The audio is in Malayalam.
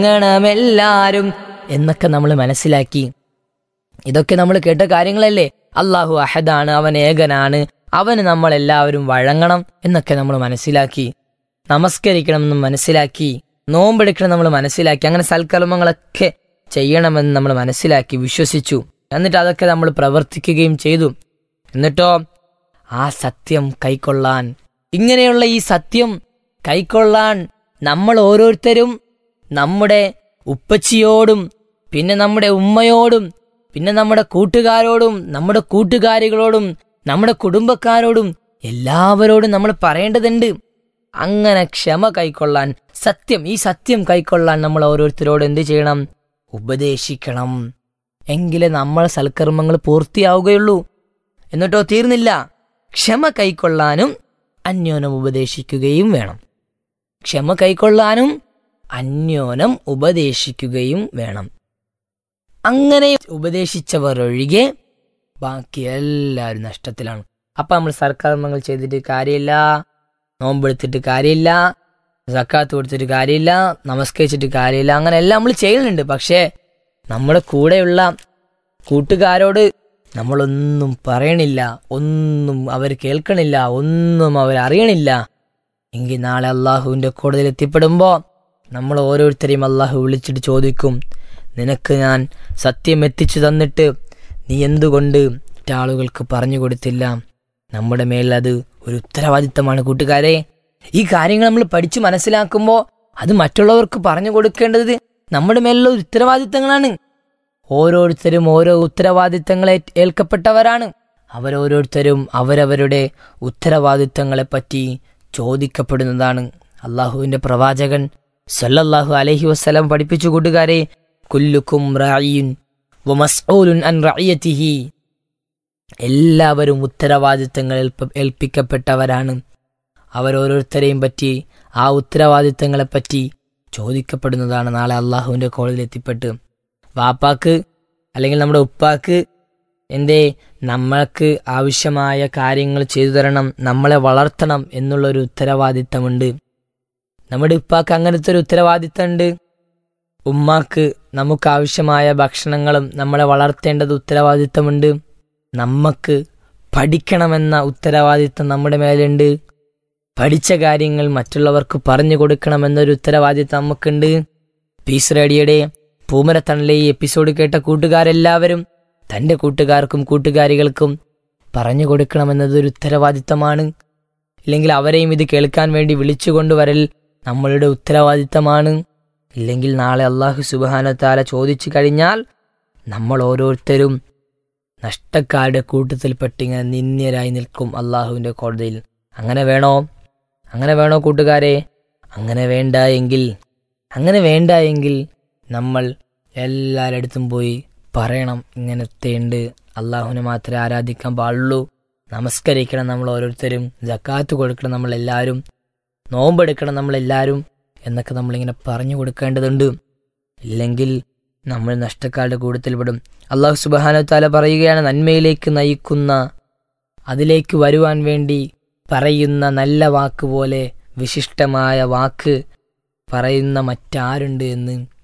ണമെല്ലാരും എന്നൊക്കെ നമ്മൾ മനസ്സിലാക്കി ഇതൊക്കെ നമ്മൾ കേട്ട കാര്യങ്ങളല്ലേ അള്ളാഹു അഹദാണ് അവൻ ഏകനാണ് അവന് നമ്മൾ എല്ലാവരും വഴങ്ങണം എന്നൊക്കെ നമ്മൾ മനസ്സിലാക്കി നമസ്കരിക്കണമെന്ന് മനസ്സിലാക്കി നോമ്പെടുക്കണം നമ്മൾ മനസ്സിലാക്കി അങ്ങനെ സൽക്കർമ്മങ്ങളൊക്കെ ചെയ്യണമെന്ന് നമ്മൾ മനസ്സിലാക്കി വിശ്വസിച്ചു എന്നിട്ട് അതൊക്കെ നമ്മൾ പ്രവർത്തിക്കുകയും ചെയ്തു എന്നിട്ടോ ആ സത്യം കൈക്കൊള്ളാൻ ഇങ്ങനെയുള്ള ഈ സത്യം കൈക്കൊള്ളാൻ നമ്മൾ ഓരോരുത്തരും നമ്മുടെ ഉപ്പച്ചിയോടും പിന്നെ നമ്മുടെ ഉമ്മയോടും പിന്നെ നമ്മുടെ കൂട്ടുകാരോടും നമ്മുടെ കൂട്ടുകാരികളോടും നമ്മുടെ കുടുംബക്കാരോടും എല്ലാവരോടും നമ്മൾ പറയേണ്ടതുണ്ട് അങ്ങനെ ക്ഷമ കൈക്കൊള്ളാൻ സത്യം ഈ സത്യം കൈക്കൊള്ളാൻ നമ്മൾ ഓരോരുത്തരോട് എന്ത് ചെയ്യണം ഉപദേശിക്കണം എങ്കിലേ നമ്മൾ സൽക്കർമ്മങ്ങൾ പൂർത്തിയാവുകയുള്ളൂ എന്നിട്ടോ തീർന്നില്ല ക്ഷമ കൈക്കൊള്ളാനും അന്യോനം ഉപദേശിക്കുകയും വേണം ക്ഷമ കൈക്കൊള്ളാനും അന്യോനം ഉപദേശിക്കുകയും വേണം അങ്ങനെ ഉപദേശിച്ചവർ ഒഴികെ ബാക്കി എല്ലാവരും നഷ്ടത്തിലാണ് അപ്പൊ നമ്മൾ സർക്കാർമ്മങ്ങൾ ചെയ്തിട്ട് കാര്യമില്ല നോമ്പെടുത്തിട്ട് കാര്യമില്ല സക്കാത്ത് കൊടുത്തിട്ട് കാര്യമില്ല നമസ്കരിച്ചിട്ട് കാര്യമില്ല അങ്ങനെ എല്ലാം നമ്മൾ ചെയ്യുന്നുണ്ട് പക്ഷേ നമ്മുടെ കൂടെയുള്ള കൂട്ടുകാരോട് നമ്മളൊന്നും പറയണില്ല ഒന്നും അവർ കേൾക്കണില്ല ഒന്നും അവർ അറിയണില്ല എങ്കിൽ നാളെ അള്ളാഹുവിൻ്റെ കോടതിയിൽ എത്തിപ്പെടുമ്പോൾ നമ്മൾ ഓരോരുത്തരെയും അള്ളാഹു വിളിച്ചിട്ട് ചോദിക്കും നിനക്ക് ഞാൻ സത്യം എത്തിച്ചു തന്നിട്ട് നീ എന്തുകൊണ്ട് മറ്റാളുകൾക്ക് പറഞ്ഞു കൊടുത്തില്ല നമ്മുടെ മേൽ അത് ഒരു ഉത്തരവാദിത്തമാണ് കൂട്ടുകാരെ ഈ കാര്യങ്ങൾ നമ്മൾ പഠിച്ചു മനസ്സിലാക്കുമ്പോൾ അത് മറ്റുള്ളവർക്ക് പറഞ്ഞു കൊടുക്കേണ്ടത് നമ്മുടെ മേലുള്ള ഒരു ഉത്തരവാദിത്തങ്ങളാണ് ഓരോരുത്തരും ഓരോ ഉത്തരവാദിത്തങ്ങളെ ഏൽക്കപ്പെട്ടവരാണ് അവരോരോരുത്തരും അവരവരുടെ ഉത്തരവാദിത്തങ്ങളെപ്പറ്റി ചോദിക്കപ്പെടുന്നതാണ് അള്ളാഹുവിന്റെ പ്രവാചകൻ സല്ലല്ലാഹു അലൈഹി വസ്സലാം പഠിപ്പിച്ചു കൂട്ടുകാരെ കുല്ലുക്കും റായിൻ വമസ്ഊലുൻ അൻ റഅയതിഹി എല്ലാവരും ഉത്തരവാദിത്തങ്ങൾ ഏൽപ്പ- ഏൽപ്പിക്കപ്പെട്ടവരാണ് അവരോരോരുത്തരെയും പറ്റി ആ ഉത്തരവാദിത്തങ്ങളെപ്പറ്റി ചോദിക്കപ്പെടുന്നതാണ് നാളെ അള്ളാഹുവിൻ്റെ കോളേജിൽ എത്തിപ്പെട്ട് വാപ്പാക്ക് അല്ലെങ്കിൽ നമ്മുടെ ഉപ്പാക്ക് എന്തേ നമ്മൾക്ക് ആവശ്യമായ കാര്യങ്ങൾ ചെയ്തു തരണം നമ്മളെ വളർത്തണം എന്നുള്ളൊരു ഉത്തരവാദിത്തമുണ്ട് നമ്മുടെ ഉപ്പാക്ക് അങ്ങനത്തെ ഒരു ഉത്തരവാദിത്തമുണ്ട് ഉമ്മാക്ക് നമുക്ക് ആവശ്യമായ ഭക്ഷണങ്ങളും നമ്മളെ വളർത്തേണ്ടത് ഉത്തരവാദിത്തമുണ്ട് നമുക്ക് പഠിക്കണമെന്ന ഉത്തരവാദിത്തം നമ്മുടെ മേലുണ്ട് പഠിച്ച കാര്യങ്ങൾ മറ്റുള്ളവർക്ക് പറഞ്ഞു കൊടുക്കണമെന്നൊരു ഉത്തരവാദിത്തം നമുക്കുണ്ട് പീസ് റേഡിയോയുടെ പൂമരത്തണിലെ ഈ എപ്പിസോഡ് കേട്ട കൂട്ടുകാരെല്ലാവരും തന്റെ കൂട്ടുകാർക്കും കൂട്ടുകാരികൾക്കും പറഞ്ഞു കൊടുക്കണമെന്നതൊരു ഉത്തരവാദിത്തമാണ് ഇല്ലെങ്കിൽ അവരെയും ഇത് കേൾക്കാൻ വേണ്ടി വിളിച്ചുകൊണ്ടുവരൽ നമ്മളുടെ ഉത്തരവാദിത്തമാണ് ഇല്ലെങ്കിൽ നാളെ അള്ളാഹു സുബാനത്താല ചോദിച്ചു കഴിഞ്ഞാൽ നമ്മൾ ഓരോരുത്തരും നഷ്ടക്കാരുടെ കൂട്ടത്തിൽപ്പെട്ടിങ്ങനെ നിന്ദ്യരായി നിൽക്കും അള്ളാഹുവിൻ്റെ കോടതിയിൽ അങ്ങനെ വേണോ അങ്ങനെ വേണോ കൂട്ടുകാരെ അങ്ങനെ വേണ്ട എങ്കിൽ അങ്ങനെ വേണ്ട എങ്കിൽ നമ്മൾ എല്ലാവരടുത്തും പോയി പറയണം ഇങ്ങനത്തെ ഉണ്ട് അള്ളാഹുവിനെ മാത്രമേ ആരാധിക്കാൻ പാടുള്ളൂ നമസ്കരിക്കണം നമ്മൾ ഓരോരുത്തരും ജക്കാത്ത് കൊടുക്കണം നമ്മൾ എല്ലാവരും നോമ്പെടുക്കണം നമ്മൾ എല്ലാവരും എന്നൊക്കെ നമ്മളിങ്ങനെ പറഞ്ഞു കൊടുക്കേണ്ടതുണ്ട് ഇല്ലെങ്കിൽ നമ്മൾ നഷ്ടക്കാരുടെ കൂട്ടത്തിൽപ്പെടും അള്ളാഹു സുബാനോ താല പറയുകയാണ് നന്മയിലേക്ക് നയിക്കുന്ന അതിലേക്ക് വരുവാൻ വേണ്ടി പറയുന്ന നല്ല വാക്ക് പോലെ വിശിഷ്ടമായ വാക്ക് പറയുന്ന മറ്റാരുണ്ട് എന്ന്